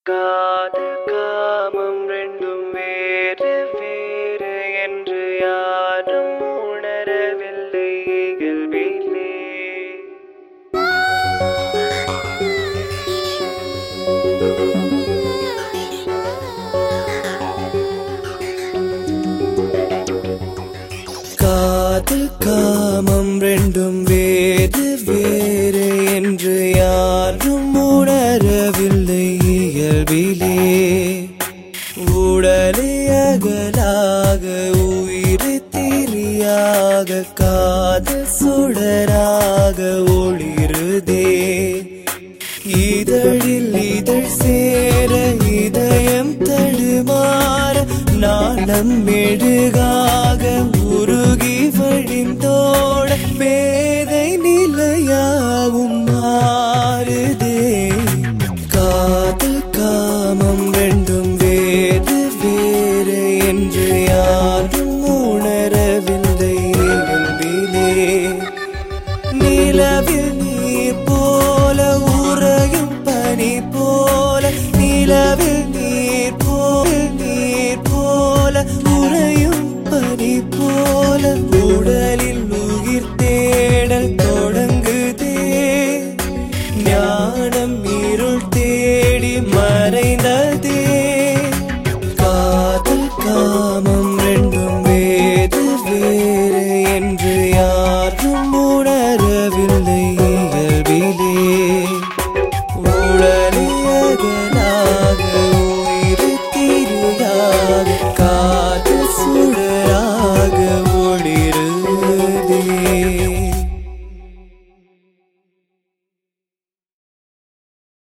காதல் காமம் ரெண்டும் வேறு வேறு என்று யாரும் உணரவில்லை இயல்பிலே காதல் காமம் ரெண்டும் வேறு வேறு என்று யாரும் உணரவில்லை இயல்பிலே உடலை அகலாக உயிர் திரியாக காதல் சுடராக ஒளிருதே இதழில் இதழ் சேர இதயம் தடுமாற நாணம் மெழுகாக உருகி வழிந்தோட பேதை நிலையாவும் மாறுதே காதல் காமம் ரெண்டும் வேறு வேறு என்று யாரும் உணரவில்லை இயல்பிலே நிலவில் நீர் போல உறையும் பனி போல நிலவில் நீர் போல நீர் போல உறையும் பனி போல உடலில் உயிர் தேடல் தொடங்குதே ஞானம் இருள் தேடி ம